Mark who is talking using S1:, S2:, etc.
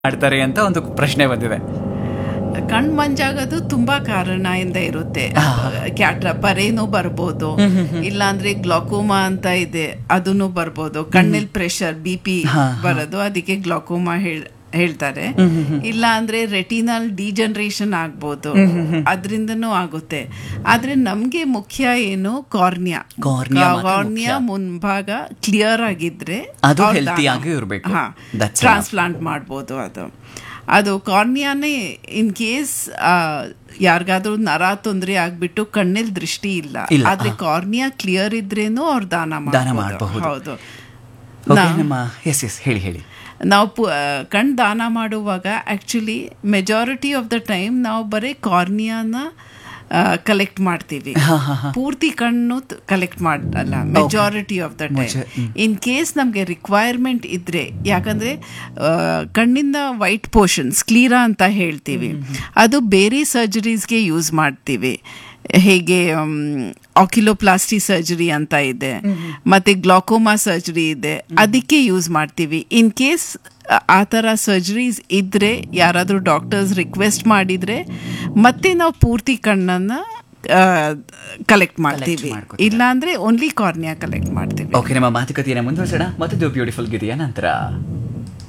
S1: ಮಾಡ್ತಾರೆ ಅಂತ ಒಂದು ಪ್ರಶ್ನೆ ಬಂದಿದೆ
S2: ಕಣ್ ಮಂಜಾಗೋದು ತುಂಬಾ ಕಾರಣದಿಂದ ಇರುತ್ತೆ ಕ್ಯಾಟ್ರ ಪರೇನೂ ಬರ್ಬೋದು ಇಲ್ಲಾಂದ್ರೆ ಗ್ಲಾಕೋಮಾ ಅಂತ ಇದೆ ಅದನ್ನು ಬರ್ಬೋದು ಕಣ್ಣಲ್ಲಿ ಪ್ರೆಷರ್ ಬಿ ಪಿ ಬರೋದು ಅದಕ್ಕೆ ಗ್ಲಾಕೋಮಾ ಹೇಳ್ ಹೇಳ್ತಾರೆ ಇಲ್ಲ ಅಂದ್ರೆ ರೆಟಿನಲ್ ಡಿಜನರೇಷನ್ ಆಗ್ಬೋದು ಅದರಿಂದನೂ ಆಗುತ್ತೆ ಆದ್ರೆ ನಮ್ಗೆ ಮುಖ್ಯ ಏನು ಕಾರ್ನಿಯಾ
S1: Cornea ಮಾತ್ರ
S2: ಕಾರ್ನಿಯಾ ಮುಂಭಾಗ ಕ್ಲಿಯರ್ ಆಗಿದ್ರೆ
S1: ಅದು
S2: ಅವ್ರ್
S1: healthy
S2: ದಾನ-
S1: ಆಗಿ ಇರ್ಬೇಕು.
S2: ಹಾ
S1: That's enough.
S2: ಟ್ರಾನ್ಸ್ಪ್ಲಾಂಟ್ ಮಾಡ್ಬೋದು ಅದು ಅದು ಕಾರ್ನಿಯಾನೇ ಇನ್ ಕೇಸ್ ಯಾರಿಗಾದ್ರೂ ನರ ತೊಂದರೆ ಆಗ್ಬಿಟ್ಟು ಕಣ್ಣಲ್ಲಿ ದೃಷ್ಟಿ ಇಲ್ಲ
S1: ಇಲ್ಲ,
S2: ಆದ್ರೆ ಕಾರ್ನಿಯಾ ಕ್ಲಿಯರ್ ಇದ್ರೇನು ಅವ್ರು ದಾನ
S1: ದಾನ
S2: ಮಾಡ್ಬೋದು.
S1: ಮಾಡ್ಬಹುದು.
S2: ಹೌದು
S1: ಓಕೆ
S2: ನಾ-
S1: ನಮ್ಮ ಎಸ್ ಎಸ್ ಹೇಳಿ ಹೇಳಿ
S2: ನಾವು ಪು- ಆ, ಕಣ್ ದಾನ ಮಾಡುವಾಗ actually majority of the time ನಾವು ಬರೀ ಕಾರ್ನಿಯಾನ ಕಲೆಕ್ಟ್ ಮಾಡ್ತೀವಿ ಪೂರ್ತಿ ಕಣ್ಣು ಕಲೆಕ್ಟ್ ಮಾಡಲ್ಲ majority of the time in case ನಮಗೆ ರಿಕ್ವೈರ್ಮೆಂಟ್ ಇದ್ರೆ ಯಾಕಂದ್ರೆ ಆ, ಕಣ್ಣಿಂದ ವೈಟ್ ಪೋರ್ಷನ್ ಸ್ಕ್ಲೀರಾ ಅಂತ ಹೇಳ್ತೀವಿ ಅದು ಬೇರೆ ಸರ್ಜರೀಸ್ಗೆ ಯೂಸ್ ಮಾಡ್ತೀವಿ ಹೇಗೆ ಆಕ್ಯುಲೋಪ್ಲಾಸ್ಟಿ ಸರ್ಜರಿ ಅಂತ ಇದೆ ಮತ್ತೆ ಗ್ಲಾಕೋಮಾ ಸರ್ಜರಿ ಇದೆ ಅದಕ್ಕೆ ಯೂಸ್ ಮಾಡ್ತೀವಿ ಇನ್ ಕೇಸ್ ಆ ಥರ ಸರ್ಜರೀಸ್ ಇದ್ರೆ ಯಾರಾದರೂ ಡಾಕ್ಟರ್ಸ್ ರಿಕ್ವೆಸ್ಟ್ ಮಾಡಿದ್ರೆ ಮತ್ತೆ ನಾವು ಪೂರ್ತಿ ಕಣ್ಣನ್ನ ಕಲೆಕ್ಟ್ ಮಾಡ್ತೀವಿ
S1: ಮಾಡ್ಕೊತೀರಾ.
S2: ಇಲ್ಲಾಂದ್ರೆ ಓನ್ಲಿ ಕಾರ್ನಿಯಾ ಕಲೆಕ್ಟ್ ಮಾಡ್ತೀವಿ
S1: ಓಕೆ ನಮ್ಮ ಮಾತುಕತೆಯನ್ನು ಮುಂದುವರಿಸೋಣ ಮತ್ತೊಂದು ಬ್ಯೂಟಿಫುಲ್ ಗೀತೆಯ ನಂತರ